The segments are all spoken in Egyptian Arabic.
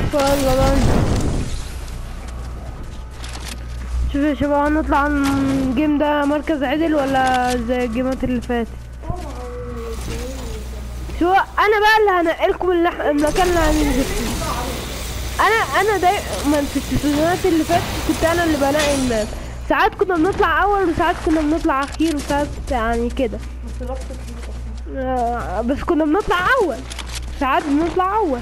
يلا بقى شوف يا شباب هنطلع الجيم ده مركز عدل ولا زي الجيمات اللي فاتت شو انا بقى اللي هنقلكم اللح- المكان اللي هننزل فيه انا انا دايما في السيزونات اللي فاتت كنت انا اللي بنقي الماب ساعات كنا بنطلع اول وساعات كنا بنطلع اخير وساعات يعني كده بس ربط آه، بس كنا بنطلع اول ساعات بنطلع اول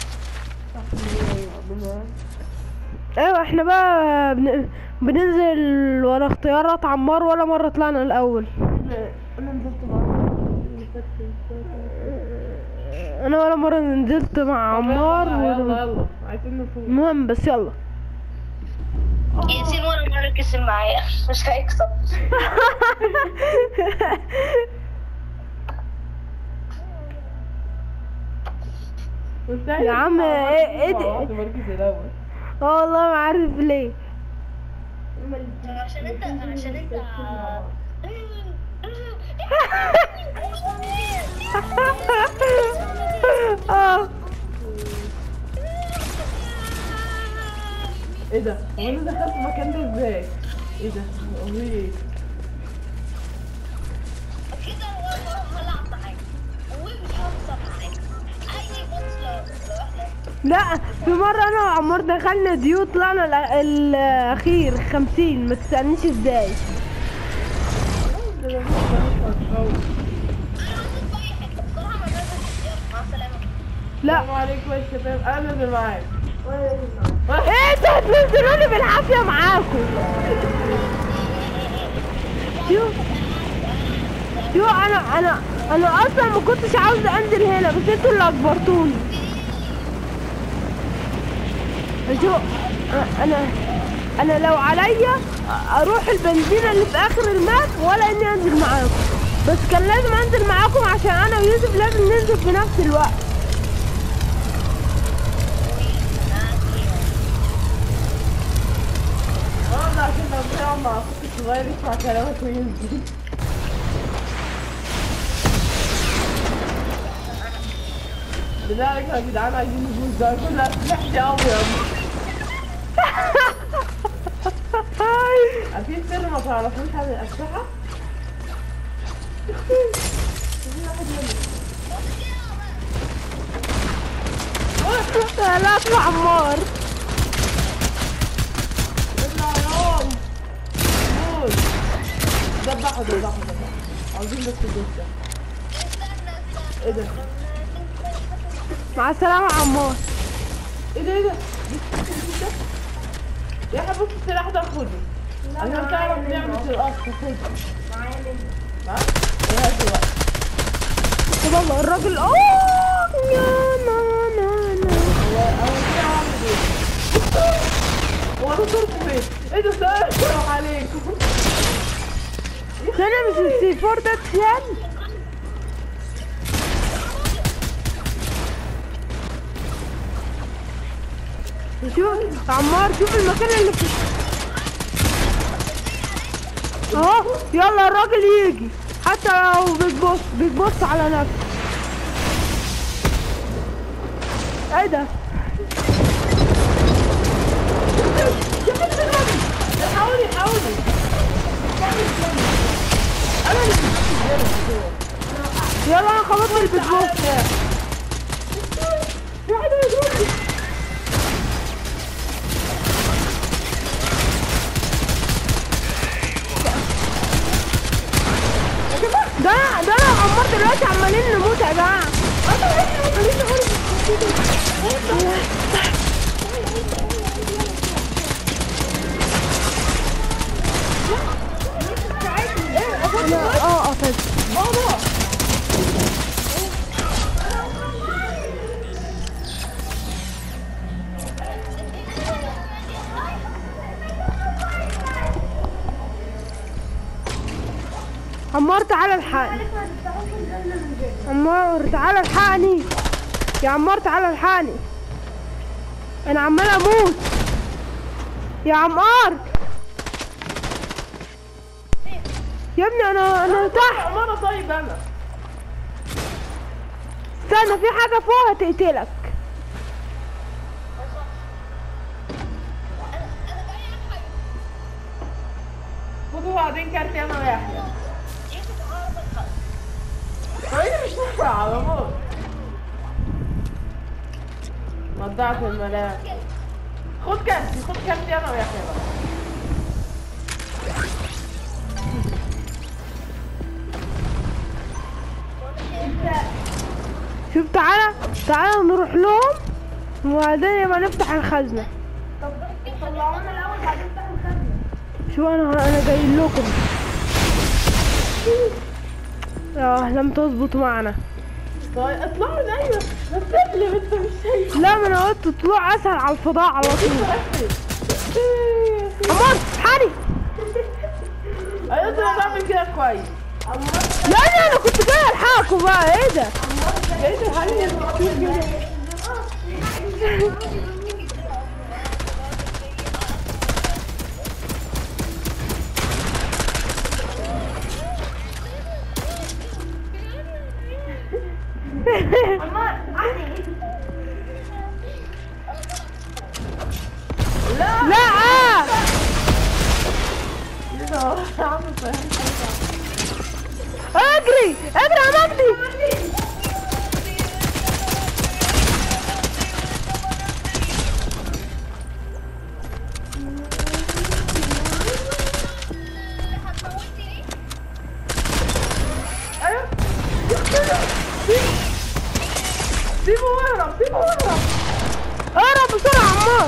ايوه احنا بقى بن... بننزل ورا اختيارات عمار ولا مره طلعنا الاول انا نزلت معاك اللي فات انا ولا مره نزلت مع عمار يلا و... يلا عايزين نفوز المهم بس يلا ياسين ولا مرة كسب معايا مش هيكسب مستحيل يا عم، نطلع ايه- ايه مع ده؟ بعض المركز الاول اه والله ما عارف ليه عشان انت عشان انت اه ايه ده هو انا دخلت المكان ده ازاي ايه ده هو ايه كده هلعب حاجة ومش هخسر حاجة اي بوكس لو لو احنا لا في مرة أنا وعمار دخلنا ديو طلعنا الأ- الأخير خمسين ما تسألنيش ازاي ده ده مش هتخوف. انا هموت في اي حتة بصراحة ما نازل يلا مع السلامة لا السلام عليكم يا شباب انا نازل معاك وانا نازل معاك ايه انتوا هتنزلوني بالعافية معاكم شوف شوف انا انا انا اصلا ما كنتش عاوز انزل هنا بس انتوا اللي اجبرتوني شوف انا انا لو عليا اروح البنزينة اللي في اخر الماب ولا اني انزل معاكم بس كان لازم انزل معاكم عشان انا ويوسف لازم ننزل في نفس الوقت والله عشان لو بنلعب مع اخوك الصغير يسمع كلامك وينزل بالله عليك يا جدعان عايزين نفوز ده كل اسلحتي ابيض عارفين سر ما تعرفوش عن الاسلحه؟ لا في عمار اطلع يوم موت ذبحوا ذبحوا ذبحوا عاوزين بس الجثه ايه ده؟ مع السلامة يا عمار ايه ده ايه ده؟ دي- يا حبيبي السلاح ده خده عشان تعرف نعمة القصر خده معاك؟ ايه هاتي بقى طب والله الراجل اوه يا نا نا نا هو اول كده هعمل ايه؟ هو انا صرت فين؟ ايه ده سلام عليكم ثانية مش السي فور ده اتشال شوف عمار شوف المكان اللي في اهو يلا الراجل يجي حتى لو بتبص بتبص على نفسه ايه ده حاولي حاولي يلا انا خلاص اللي بتبص ده ده انا وعمار دلوقتي عمالين نموت يا جماعه أنا- اه اه طيب عمار تعالى الحقني عمار تعالى الحقني يا عمار تعالى الحقني انا عمال اموت يا عمار يا ابني انا انا تحت عمارة طيب انا استنى في حاجه فوق هتقتلك واخدين كارت انا ويحيى يجب عرض الخط طيب مش نافع على موت وضعت الملاعب خد كارتي خد كارتي انا ويحيى بقى شوف تعالى تعالى نروح لهم وبعدين يبقى نفتح الخزنة طب طلعونا الاول بعدين نفتحوا الخزنه شو انا انا جاي لكم اه لم تظبط معنا طيب اطلعوا ايوه بس تسلم انت مش شايف لا ما انا قلت طلوع اسهل على الفضاء على طول عمار حالي ايوه انت بعمل كده كويس لا لا انا كنت جاي الحقكم بقى ايه ده جاي تحلي الدكتور كده لا لا آه. كده هو عم فاهم اجري اجري يا مجدي هتموتني ايوه سيبه واهرب سيبه واهرب اهرب بسرعة عمار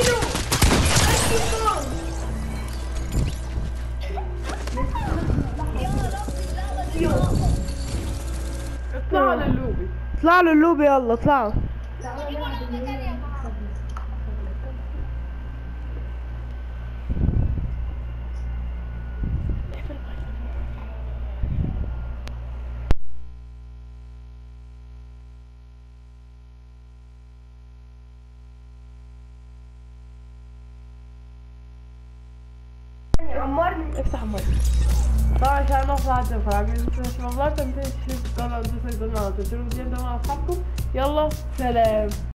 اطلعوا للوبي اطلعوا للوبي يلا اطلعوا افتح المايك طبعا عشان نطلع على الفراغ مش والله تنتهي الشيء طلعوا تسجلوا على تنتهي مع اصحابكم يلا سلام